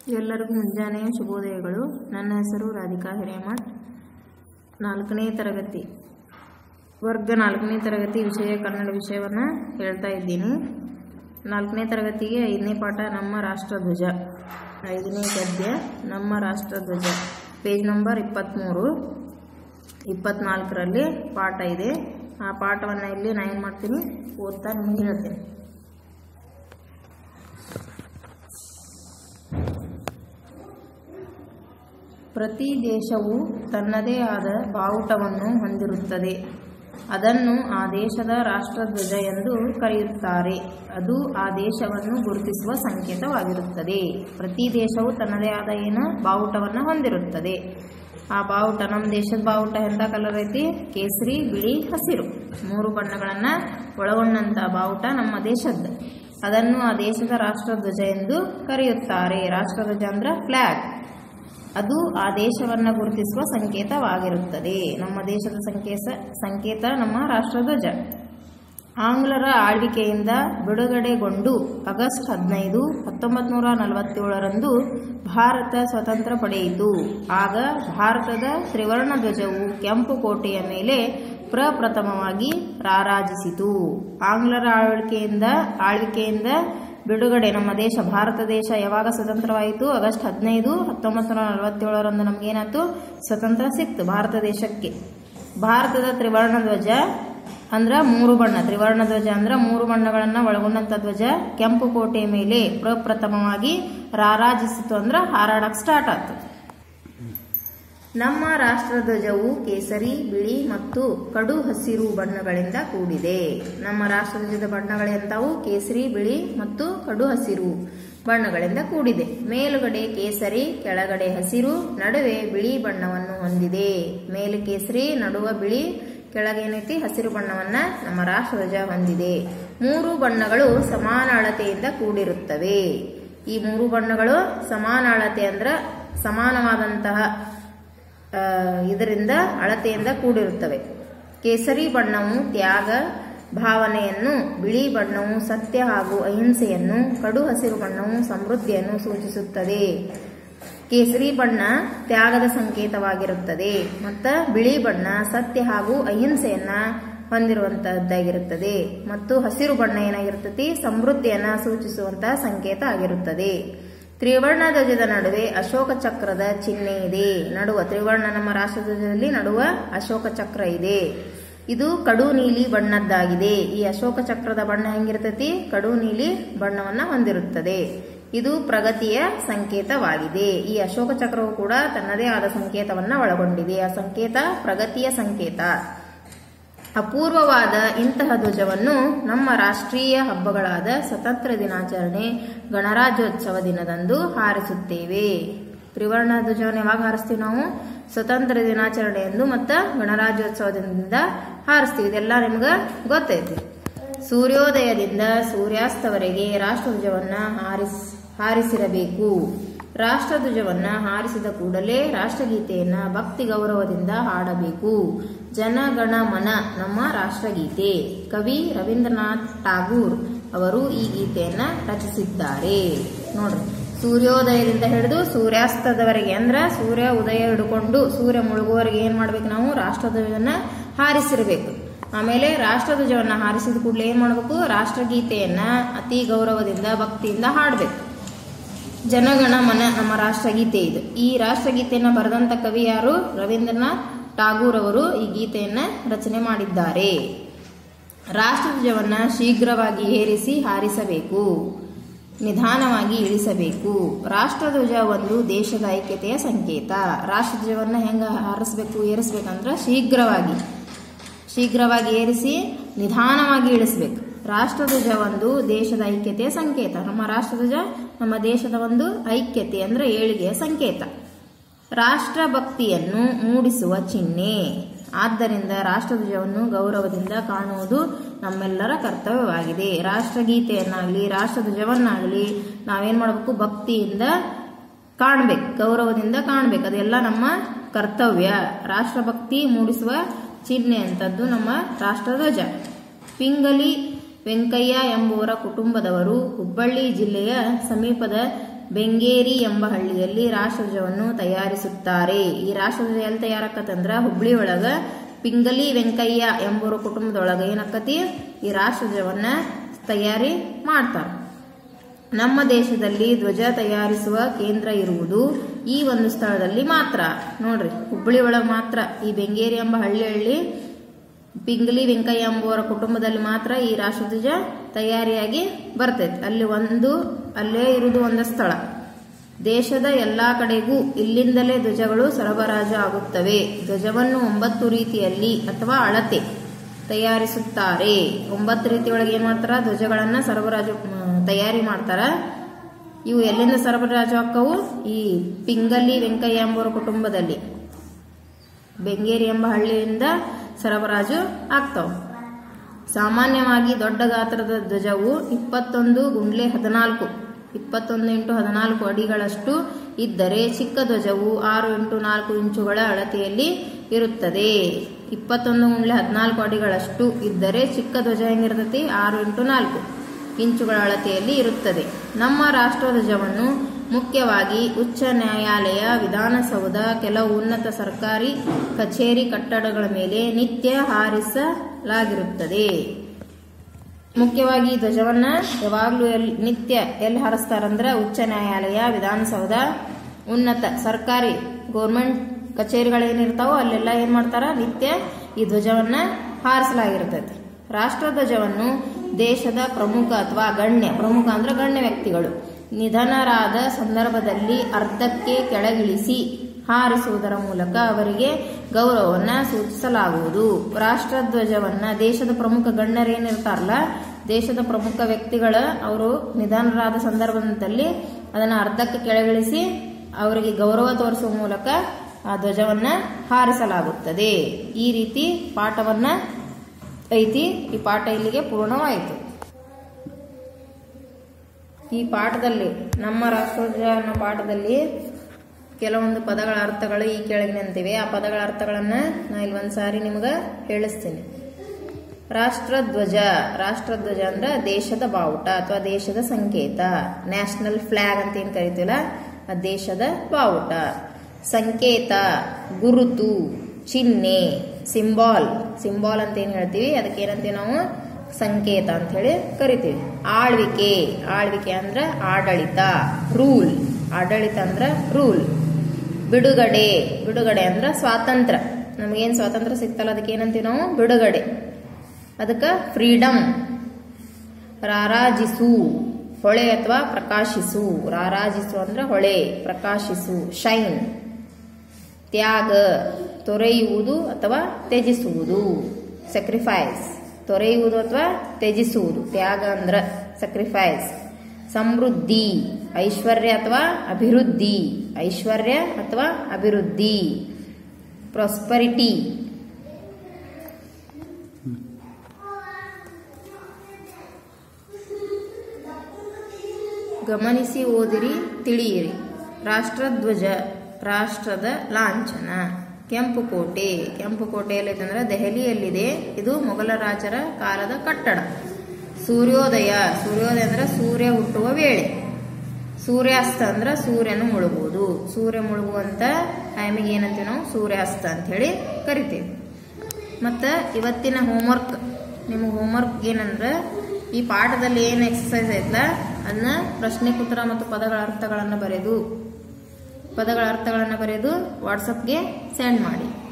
ಎಲ್ಲರಿಗೂ ಮುಂಜಾನೆಯ ಶುಭೋದಯಗಳು ನನ್ನ ಹೆಸರು ರಾಧಿಕಾ ಹಿರೇಮಠ್ ನಾಲ್ಕನೇ ತರಗತಿ ವರ್ಗ ನಾಲ್ಕನೇ ತರಗತಿ ವಿಷಯ ಕನ್ನಡ ವಿಷಯವನ್ನು ಹೇಳ್ತಾ ಇದ್ದೀನಿ ನಾಲ್ಕನೇ ತರಗತಿಗೆ ಐದನೇ ಪಾಠ ನಮ್ಮ ರಾಷ್ಟ್ರಧ್ವಜ ಐದನೇ ಗದ್ಯ ನಮ್ಮ ರಾಷ್ಟ್ರಧ್ವಜ ಪೇಜ್ ನಂಬರ್ ಇಪ್ಪತ್ತ್ಮೂರು ಇಪ್ಪತ್ನಾಲ್ಕರಲ್ಲಿ ಪಾಠ ಇದೆ ಆ ಪಾಠವನ್ನು ಇಲ್ಲಿ ನಾನು ಏನು ಮಾಡ್ತೀನಿ ಓದ್ತಾ ನಿಮಗೆ ಹೇಳ್ತೀನಿ ಪ್ರತಿ ದೇಶವು ತನ್ನದೇ ಆದ ಬಾವುಟವನ್ನು ಹೊಂದಿರುತ್ತದೆ ಅದನ್ನು ಆ ದೇಶದ ರಾಷ್ಟ್ರಧ್ವಜ ಎಂದು ಕರೆಯುತ್ತಾರೆ ಅದು ಆ ದೇಶವನ್ನು ಗುರುತಿಸುವ ಸಂಕೇತವಾಗಿರುತ್ತದೆ ಪ್ರತಿ ದೇಶವು ತನ್ನದೇ ಆದ ಏನು ಬಾವುಟವನ್ನು ಹೊಂದಿರುತ್ತದೆ ಆ ಬಾವುಟ ನಮ್ಮ ದೇಶದ ಬಾವುಟ ಎಂಥ ಕಲರ್ ಐತಿ ಕೇಸರಿ ಬಿಳಿ ಹಸಿರು ಮೂರು ಬಣ್ಣಗಳನ್ನು ಒಳಗೊಂಡಂಥ ಬಾವುಟ ನಮ್ಮ ದೇಶದ್ದು ಅದನ್ನು ಆ ದೇಶದ ರಾಷ್ಟ್ರಧ್ವಜ ಎಂದು ಕರೆಯುತ್ತಾರೆ ರಾಷ್ಟ್ರಧ್ವಜ ಅಂದ್ರೆ ಫ್ಲ್ಯಾಗ್ ಅದು ಆ ದೇಶವನ್ನು ಗುರುತಿಸುವ ಸಂಕೇತವಾಗಿರುತ್ತದೆ ನಮ್ಮ ದೇಶದ ಸಂಕೇತ ಸಂಕೇತ ನಮ್ಮ ರಾಷ್ಟ್ರಧ್ವಜ ಆಂಗ್ಲರ ಆಳ್ವಿಕೆಯಿಂದ ಬಿಡುಗಡೆಗೊಂಡು ಆಗಸ್ಟ್ ಹದಿನೈದು ಹತ್ತೊಂಬತ್ತು ನೂರ ನಲವತ್ತೇಳರಂದು ಭಾರತ ಸ್ವತಂತ್ರ ಪಡೆಯಿತು ಆಗ ಭಾರತದ ತ್ರಿವರ್ಣ ಧ್ವಜವು ಕೆಂಪು ಕೋಟೆಯ ಮೇಲೆ ಪ್ರಪ್ರಥಮವಾಗಿ ರಾರಾಜಿಸಿತು ಆಂಗ್ಲರ ಆಳ್ವಿಕೆಯಿಂದ ಆಳ್ವಿಕೆಯಿಂದ ಬಿಡುಗಡೆ ನಮ್ಮ ದೇಶ ಭಾರತ ದೇಶ ಯಾವಾಗ ಸ್ವತಂತ್ರವಾಯಿತು ಆಗಸ್ಟ್ ಹದಿನೈದು ಹತ್ತೊಂಬತ್ತು ನೂರ ನಲವತ್ತೇಳರಂದು ನಮಗೇನಾಯ್ತು ಸ್ವತಂತ್ರ ಸಿಕ್ತು ಭಾರತ ದೇಶಕ್ಕೆ ಭಾರತದ ತ್ರಿವರ್ಣ ಧ್ವಜ ಅಂದ್ರೆ ಮೂರು ಬಣ್ಣ ತ್ರಿವರ್ಣ ಧ್ವಜ ಅಂದ್ರೆ ಮೂರು ಬಣ್ಣಗಳನ್ನು ಒಳಗೊಂಡಂತ ಧ್ವಜ ಕೆಂಪು ಕೋಟೆ ಮೇಲೆ ಪ್ರಪ್ರಥಮವಾಗಿ ರಾರಾಜಿಸಿತು ಅಂದ್ರೆ ಹಾರಾಡಕ್ ಸ್ಟಾರ್ಟ್ ಆಯ್ತು ನಮ್ಮ ರಾಷ್ಟ್ರಧ್ವಜವು ಕೇಸರಿ ಬಿಳಿ ಮತ್ತು ಕಡು ಹಸಿರು ಬಣ್ಣಗಳಿಂದ ಕೂಡಿದೆ ನಮ್ಮ ರಾಷ್ಟ್ರಧ್ವಜದ ಬಣ್ಣಗಳೆಂತವು ಕೇಸರಿ ಬಿಳಿ ಮತ್ತು ಕಡು ಹಸಿರು ಬಣ್ಣಗಳಿಂದ ಕೂಡಿದೆ ಮೇಲುಗಡೆ ಕೇಸರಿ ಕೆಳಗಡೆ ಹಸಿರು ನಡುವೆ ಬಿಳಿ ಬಣ್ಣವನ್ನು ಹೊಂದಿದೆ ಮೇಲೆ ಕೇಸರಿ ನಡುವ ಬಿಳಿ ಕೆಳಗೇನೈತಿ ಹಸಿರು ಬಣ್ಣವನ್ನ ನಮ್ಮ ರಾಷ್ಟ್ರಧ್ವಜ ಹೊಂದಿದೆ ಮೂರು ಬಣ್ಣಗಳು ಸಮಾನ ಅಳತೆಯಿಂದ ಕೂಡಿರುತ್ತವೆ ಈ ಮೂರು ಬಣ್ಣಗಳು ಸಮಾನ ಅಳತೆ ಅಂದ್ರೆ ಸಮಾನವಾದಂತಹ ಇದರಿಂದ ಅಳತೆಯಿಂದ ಕೂಡಿರುತ್ತವೆ ಕೇಸರಿ ಬಣ್ಣವು ತ್ಯಾಗ ಭಾವನೆಯನ್ನು ಬಿಳಿ ಬಣ್ಣವು ಸತ್ಯ ಹಾಗೂ ಅಹಿಂಸೆಯನ್ನು ಕಡು ಹಸಿರು ಬಣ್ಣವು ಸಮೃದ್ಧಿಯನ್ನು ಸೂಚಿಸುತ್ತದೆ ಕೇಸರಿ ಬಣ್ಣ ತ್ಯಾಗದ ಸಂಕೇತವಾಗಿರುತ್ತದೆ ಮತ್ತು ಬಿಳಿ ಬಣ್ಣ ಸತ್ಯ ಹಾಗೂ ಅಹಿಂಸೆಯನ್ನ ಹೊಂದಿರುವಂತಹದ್ದಾಗಿರುತ್ತದೆ ಮತ್ತು ಹಸಿರು ಬಣ್ಣ ಏನಾಗಿರ್ತತಿ ಸಮೃದ್ಧಿಯನ್ನ ಸೂಚಿಸುವಂತಹ ಸಂಕೇತ ಆಗಿರುತ್ತದೆ ತ್ರಿವರ್ಣ ಧ್ವಜದ ನಡುವೆ ಅಶೋಕ ಚಕ್ರದ ಚಿಹ್ನೆ ಇದೆ ನಡುವ ತ್ರಿವರ್ಣ ನಮ್ಮ ರಾಷ್ಟ್ರಧ್ವಜದಲ್ಲಿ ನಡುವ ಅಶೋಕ ಚಕ್ರ ಇದೆ ಇದು ಕಡು ನೀಲಿ ಬಣ್ಣದ್ದಾಗಿದೆ ಈ ಅಶೋಕ ಚಕ್ರದ ಬಣ್ಣ ಹೆಂಗಿರ್ತತಿ ಕಡು ನೀಲಿ ಬಣ್ಣವನ್ನ ಹೊಂದಿರುತ್ತದೆ ಇದು ಪ್ರಗತಿಯ ಸಂಕೇತವಾಗಿದೆ ಈ ಅಶೋಕ ಚಕ್ರವು ಕೂಡ ತನ್ನದೇ ಆದ ಸಂಕೇತವನ್ನ ಒಳಗೊಂಡಿದೆ ಆ ಸಂಕೇತ ಪ್ರಗತಿಯ ಸಂಕೇತ ಅಪೂರ್ವವಾದ ಇಂತಹ ಧ್ವಜವನ್ನು ನಮ್ಮ ರಾಷ್ಟ್ರೀಯ ಹಬ್ಬಗಳಾದ ಸ್ವತಂತ್ರ ದಿನಾಚರಣೆ ಗಣರಾಜ್ಯೋತ್ಸವ ದಿನದಂದು ಹಾರಿಸುತ್ತೇವೆ ತ್ರಿವರ್ಣ ಧ್ವಜವನ್ನು ಯಾವಾಗ ಹಾರಿಸ್ತೀವಿ ನಾವು ಸ್ವತಂತ್ರ ದಿನಾಚರಣೆಯಂದು ಮತ್ತು ಗಣರಾಜ್ಯೋತ್ಸವದಿಂದ ಹಾರಿಸ್ತೀವಿ ಇದೆಲ್ಲ ನಿಮ್ಗೆ ಗೊತ್ತೈತಿ ಸೂರ್ಯೋದಯದಿಂದ ಸೂರ್ಯಾಸ್ತವರೆಗೆ ರಾಷ್ಟ್ರಧ್ವಜವನ್ನು ಹಾರಿಸ್ ಹಾರಿಸಿರಬೇಕು ರಾಷ್ಟ್ರಧ್ವಜವನ್ನ ಹಾರಿಸಿದ ಕೂಡಲೇ ರಾಷ್ಟ್ರಗೀತೆಯನ್ನ ಭಕ್ತಿ ಗೌರವದಿಂದ ಹಾಡಬೇಕು ಜನಗಣ ಮನ ನಮ್ಮ ರಾಷ್ಟ್ರಗೀತೆ ಕವಿ ರವೀಂದ್ರನಾಥ್ ಟಾಗೂರ್ ಅವರು ಈ ಗೀತೆಯನ್ನ ರಚಿಸಿದ್ದಾರೆ ನೋಡ್ರಿ ಸೂರ್ಯೋದಯದಿಂದ ಹಿಡಿದು ಸೂರ್ಯಾಸ್ತದವರೆಗೆ ಅಂದ್ರೆ ಸೂರ್ಯ ಉದಯ ಹಿಡ್ಕೊಂಡು ಸೂರ್ಯ ಮುಳುಗುವವರೆಗೆ ಏನ್ ಮಾಡ್ಬೇಕು ನಾವು ರಾಷ್ಟ್ರಧ್ವಜವನ್ನ ಹಾರಿಸಿರಬೇಕು ಆಮೇಲೆ ರಾಷ್ಟ್ರಧ್ವಜವನ್ನ ಹಾರಿಸಿದ ಕೂಡಲೇ ಏನ್ ಮಾಡ್ಬೇಕು ರಾಷ್ಟ್ರಗೀತೆಯನ್ನ ಅತಿ ಗೌರವದಿಂದ ಭಕ್ತಿಯಿಂದ ಹಾಡಬೇಕು ಜನಗಣ ಮನ ನಮ್ಮ ರಾಷ್ಟ್ರಗೀತೆ ಇದು ಈ ರಾಷ್ಟ್ರಗೀತೆಯನ್ನು ಬರೆದಂತ ಕವಿ ಯಾರು ರವೀಂದ್ರನಾಥ್ ಟಾಗೂರ್ ಅವರು ಈ ಗೀತೆಯನ್ನ ರಚನೆ ಮಾಡಿದ್ದಾರೆ ರಾಷ್ಟ್ರಧ್ವಜವನ್ನ ಶೀಘ್ರವಾಗಿ ಏರಿಸಿ ಹಾರಿಸಬೇಕು ನಿಧಾನವಾಗಿ ಇಳಿಸಬೇಕು ರಾಷ್ಟ್ರಧ್ವಜ ಒಂದು ದೇಶದ ಐಕ್ಯತೆಯ ಸಂಕೇತ ರಾಷ್ಟ್ರಧ್ವಜವನ್ನ ಹೆಂಗ ಹಾರಿಸಬೇಕು ಏರಿಸಬೇಕಂದ್ರೆ ಶೀಘ್ರವಾಗಿ ಶೀಘ್ರವಾಗಿ ಏರಿಸಿ ನಿಧಾನವಾಗಿ ಇಳಿಸಬೇಕು ರಾಷ್ಟ್ರಧ್ವಜ ಒಂದು ದೇಶದ ಐಕ್ಯತೆಯ ಸಂಕೇತ ನಮ್ಮ ರಾಷ್ಟ್ರಧ್ವಜ ನಮ್ಮ ದೇಶದ ಒಂದು ಐಕ್ಯತೆ ಅಂದ್ರೆ ಏಳಿಗೆಯ ಸಂಕೇತ ರಾಷ್ಟ್ರಭಕ್ತಿಯನ್ನು ಮೂಡಿಸುವ ಚಿಹ್ನೆ ಆದ್ದರಿಂದ ರಾಷ್ಟ್ರಧ್ವಜವನ್ನು ಗೌರವದಿಂದ ಕಾಣುವುದು ನಮ್ಮೆಲ್ಲರ ಕರ್ತವ್ಯವಾಗಿದೆ ರಾಷ್ಟ್ರಗೀತೆಯನ್ನಾಗಲಿ ರಾಷ್ಟ್ರಧ್ವಜವನ್ನಾಗಲಿ ನಾವೇನ್ ಮಾಡಬೇಕು ಭಕ್ತಿಯಿಂದ ಕಾಣಬೇಕು ಗೌರವದಿಂದ ಕಾಣಬೇಕು ಅದೆಲ್ಲ ನಮ್ಮ ಕರ್ತವ್ಯ ರಾಷ್ಟ್ರಭಕ್ತಿ ಮೂಡಿಸುವ ಚಿಹ್ನೆ ಅಂತದ್ದು ನಮ್ಮ ರಾಷ್ಟ್ರಧ್ವಜ ಪಿಂಗಲಿ ವೆಂಕಯ್ಯ ಎಂಬುವರ ಕುಟುಂಬದವರು ಹುಬ್ಬಳ್ಳಿ ಜಿಲ್ಲೆಯ ಸಮೀಪದ ಬೆಂಗೇರಿ ಎಂಬ ಹಳ್ಳಿಯಲ್ಲಿ ರಾಷ್ಟ್ರಧ್ವಜವನ್ನು ತಯಾರಿಸುತ್ತಾರೆ ಈ ರಾಷ್ಟ್ರಧ್ವಜ ಎಲ್ಲಿ ತಯಾರಾಕತ್ತಂದ್ರ ಹುಬ್ಳಿ ಒಳಗ ಪಿಂಗಲಿ ವೆಂಕಯ್ಯ ಎಂಬುವರ ಕುಟುಂಬದೊಳಗ ಏನಾಕತಿ ಈ ರಾಷ್ಟ್ರಧ್ವಜವನ್ನ ತಯಾರಿ ಮಾಡ್ತಾರ ನಮ್ಮ ದೇಶದಲ್ಲಿ ಧ್ವಜ ತಯಾರಿಸುವ ಕೇಂದ್ರ ಇರುವುದು ಈ ಒಂದು ಸ್ಥಳದಲ್ಲಿ ಮಾತ್ರ ನೋಡ್ರಿ ಹುಬ್ಬಳ್ಳಿ ಒಳಗೆ ಮಾತ್ರ ಈ ಬೆಂಗೇರಿ ಎಂಬ ಹಳ್ಳಿಯಲ್ಲಿ ಪಿಂಗಲಿ ವೆಂಕಯ್ಯ ಎಂಬುವರ ಕುಟುಂಬದಲ್ಲಿ ಮಾತ್ರ ಈ ರಾಷ್ಟ್ರಧ್ವಜ ತಯಾರಿಯಾಗಿ ಬರ್ತೈತೆ ಅಲ್ಲಿ ಒಂದು ಅಲ್ಲೇ ಇರುವುದು ಒಂದು ಸ್ಥಳ ದೇಶದ ಎಲ್ಲಾ ಕಡೆಗೂ ಇಲ್ಲಿಂದಲೇ ಧ್ವಜಗಳು ಸರಬರಾಜು ಆಗುತ್ತವೆ ಧ್ವಜವನ್ನು ಒಂಬತ್ತು ರೀತಿಯಲ್ಲಿ ಅಥವಾ ಅಳತೆ ತಯಾರಿಸುತ್ತಾರೆ ಒಂಬತ್ತು ರೀತಿ ಒಳಗೆ ಏನ್ ಮಾಡ್ತಾರ ಧ್ವಜಗಳನ್ನ ಸರಬರಾಜು ಮ್, ತಯಾರಿ ಮಾಡ್ತಾರ ಇವು ಎಲ್ಲಿಂದ ಸರಬರಾಜು ಆಕ್ಕವು ಈ ಪಿಂಗಲಿ ವೆಂಕಯ್ಯ ಎಂಬುವರ ಕುಟುಂಬದಲ್ಲಿ ಬೆಂಗೇರಿ ಎಂಬ ಹಳ್ಳಿಯಿಂದ ಸರಬರಾಜು ಆಗ್ತಾವ ಸಾಮಾನ್ಯವಾಗಿ ದೊಡ್ಡ ಗಾತ್ರದ ಧ್ವಜವು ಇಪ್ಪತ್ತೊಂದು ಗುಂಡ್ಲೆ ಹದಿನಾಲ್ಕು ಇಪ್ಪತ್ತೊಂದು ಇಂಟು ಹದಿನಾಲ್ಕು ಅಡಿಗಳಷ್ಟು ಇದ್ದರೆ ಚಿಕ್ಕ ಧ್ವಜವು ಆರು ಇಂಟು ನಾಲ್ಕು ಇಂಚುಗಳ ಅಳತೆಯಲ್ಲಿ ಇರುತ್ತದೆ ಇಪ್ಪತ್ತೊಂದು ಗುಂಡ್ಲೆ ಹದಿನಾಲ್ಕು ಅಡಿಗಳಷ್ಟು ಇದ್ದರೆ ಚಿಕ್ಕ ಧ್ವಜ ಹೆಂಗಿರ್ತೈತಿ ಆರು ಇಂಟು ನಾಲ್ಕು ಇಂಚುಗಳ ಅಳತೆಯಲ್ಲಿ ಇರುತ್ತದೆ ನಮ್ಮ ರಾಷ್ಟ್ರಧ್ವಜವನ್ನು ಮುಖ್ಯವಾಗಿ ಉಚ್ಚ ನ್ಯಾಯಾಲಯ ವಿಧಾನಸೌಧ ಕೆಲವು ಉನ್ನತ ಸರ್ಕಾರಿ ಕಚೇರಿ ಕಟ್ಟಡಗಳ ಮೇಲೆ ನಿತ್ಯ ಹಾರಿಸಲಾಗಿರುತ್ತದೆ ಮುಖ್ಯವಾಗಿ ಈ ಧ್ವಜವನ್ನ ಯಾವಾಗ್ಲೂ ಎಲ್ ನಿತ್ಯ ಎಲ್ಲಿ ಹಾರಿಸ್ತಾರಂದ್ರ ಉಚ್ಚ ನ್ಯಾಯಾಲಯ ವಿಧಾನಸೌಧ ಉನ್ನತ ಸರ್ಕಾರಿ ಗೌರ್ಮೆಂಟ್ ಕಚೇರಿಗಳೇನಿರ್ತಾವೋ ಅಲ್ಲೆಲ್ಲ ಏನ್ ಮಾಡ್ತಾರ ನಿತ್ಯ ಈ ಧ್ವಜವನ್ನ ಹಾರಿಸಲಾಗಿರ್ತೈತಿ ರಾಷ್ಟ್ರಧ್ವಜವನ್ನು ದೇಶದ ಪ್ರಮುಖ ಅಥವಾ ಗಣ್ಯ ಪ್ರಮುಖ ಅಂದ್ರೆ ಗಣ್ಯ ವ್ಯಕ್ತಿಗಳು ನಿಧನರಾದ ಸಂದರ್ಭದಲ್ಲಿ ಅರ್ಧಕ್ಕೆ ಕೆಳಗಿಳಿಸಿ ಹಾರಿಸುವುದರ ಮೂಲಕ ಅವರಿಗೆ ಗೌರವವನ್ನ ಸೂಚಿಸಲಾಗುವುದು ರಾಷ್ಟ್ರಧ್ವಜವನ್ನ ದೇಶದ ಪ್ರಮುಖ ಗಣ್ಯರೇನಿರ್ತಾರಲ್ಲ ದೇಶದ ಪ್ರಮುಖ ವ್ಯಕ್ತಿಗಳ ಅವರು ನಿಧನರಾದ ಸಂದರ್ಭದಲ್ಲಿ ಅದನ್ನ ಅರ್ಧಕ್ಕೆ ಕೆಳಗಿಳಿಸಿ ಅವರಿಗೆ ಗೌರವ ತೋರಿಸುವ ಮೂಲಕ ಆ ಧ್ವಜವನ್ನ ಹಾರಿಸಲಾಗುತ್ತದೆ ಈ ರೀತಿ ಪಾಠವನ್ನ ಐತಿ ಈ ಪಾಠ ಇಲ್ಲಿಗೆ ಪೂರ್ಣವಾಯಿತು ಈ ಪಾಠದಲ್ಲಿ ನಮ್ಮ ರಾಷ್ಟ್ರಧ್ವಜ ಅನ್ನೋ ಪಾಠದಲ್ಲಿ ಕೆಲವೊಂದು ಪದಗಳ ಅರ್ಥಗಳು ಈ ಕೆಳಗಿನಂತಿವೆ ಆ ಪದಗಳ ಅರ್ಥಗಳನ್ನ ನಾ ಇಲ್ಲಿ ಒಂದ್ಸಾರಿ ನಿಮ್ಗೆ ಹೇಳಿಸ್ತೀನಿ ರಾಷ್ಟ್ರಧ್ವಜ ರಾಷ್ಟ್ರಧ್ವಜ ಅಂದ್ರೆ ದೇಶದ ಬಾವುಟ ಅಥವಾ ದೇಶದ ಸಂಕೇತ ನ್ಯಾಷನಲ್ ಫ್ಲಾಗ್ ಅಂತ ಏನ್ ಕರಿತೀವಲ್ಲ ಆ ದೇಶದ ಬಾವುಟ ಸಂಕೇತ ಗುರುತು ಚಿಹ್ನೆ ಸಿಂಬಾಲ್ ಸಿಂಬಾಲ್ ಅಂತ ಏನ್ ಹೇಳ್ತೀವಿ ಅದಕ್ಕೆ ಏನಂತೀವಿ ನಾವು ಸಂಕೇತ ಅಂತ ಹೇಳಿ ಕರಿತೀವಿ ಆಳ್ವಿಕೆ ಆಳ್ವಿಕೆ ಅಂದ್ರ ಆಡಳಿತ ರೂಲ್ ಆಡಳಿತ ಅಂದ್ರ ರೂಲ್ ಬಿಡುಗಡೆ ಬಿಡುಗಡೆ ಅಂದ್ರ ಸ್ವಾತಂತ್ರ್ಯ ನಮಗೇನ್ ಸ್ವಾತಂತ್ರ್ಯ ಸಿಗ್ತಲ್ಲ ಅದಕ್ಕೆ ಏನಂತೀವಿ ನಾವು ಬಿಡುಗಡೆ ಅದಕ್ಕ ಫ್ರೀಡಮ್ ರಾರಾಜಿಸು ಹೊಳೆ ಅಥವಾ ಪ್ರಕಾಶಿಸು ರಾರಾಜಿಸು ಅಂದ್ರೆ ಹೊಳೆ ಪ್ರಕಾಶಿಸು ಶೈನ್ ತ್ಯಾಗ ತೊರೆಯುವುದು ಅಥವಾ ತ್ಯಜಿಸುವುದು ಸ್ಯಾಕ್ರಿಫೈಸ್ ತೊರೆಯುವುದು ಅಥವಾ ತ್ಯಜಿಸುವುದು ತ್ಯಾಗ ಅಂದ್ರ ಸ್ಯಾಕ್ರಿಫೈಸ್ ಸಮೃದ್ಧಿ ಐಶ್ವರ್ಯ ಅಥವಾ ಅಭಿವೃದ್ಧಿ ಐಶ್ವರ್ಯ ಅಥವಾ ಅಭಿವೃದ್ಧಿ ಪ್ರಾಸ್ಪರಿಟಿ ಗಮನಿಸಿ ಓದಿರಿ ತಿಳಿಯಿರಿ ರಾಷ್ಟ್ರಧ್ವಜ ರಾಷ್ಟ್ರದ ಲಾಂಛನ ಕೆಂಪು ಕೋಟೆ ಕೆಂಪು ಕೋಟೆ ಎಲ್ಲೈತಂದ್ರೆ ದೆಹಲಿಯಲ್ಲಿದೆ ಇದು ಮೊಘಲ ರಾಜರ ಕಾಲದ ಕಟ್ಟಡ ಸೂರ್ಯೋದಯ ಸೂರ್ಯೋದಯ ಅಂದ್ರೆ ಸೂರ್ಯ ಹುಟ್ಟುವ ವೇಳೆ ಸೂರ್ಯಾಸ್ತ ಅಂದ್ರೆ ಸೂರ್ಯನು ಮುಳುಗುವುದು ಸೂರ್ಯ ಮುಳುಗುವಂತ ಟೈಮಿಗೆ ಏನಂತೀವಿ ನಾವು ಸೂರ್ಯಾಸ್ತ ಅಂತ ಹೇಳಿ ಕರಿತೀವಿ ಮತ್ತ ಇವತ್ತಿನ ಹೋಮ್ವರ್ಕ್ ನಿಮಗೆ ಹೋಮ್ವರ್ಕ್ ಏನಂದ್ರೆ ಈ ಪಾಠದಲ್ಲಿ ಏನು ಎಕ್ಸಸೈಸ್ ಐತಲ್ಲ ಅದನ್ನ ಪ್ರಶ್ನೆ ಉತ್ತರ ಮತ್ತು ಪದಗಳ ಅರ್ಥಗಳನ್ನು ಬರೆದು ಪದಗಳ ಅರ್ಥಗಳನ್ನು ಬರೆದು ವಾಟ್ಸಪ್ಗೆ ಸೆಂಡ್ ಮಾಡಿ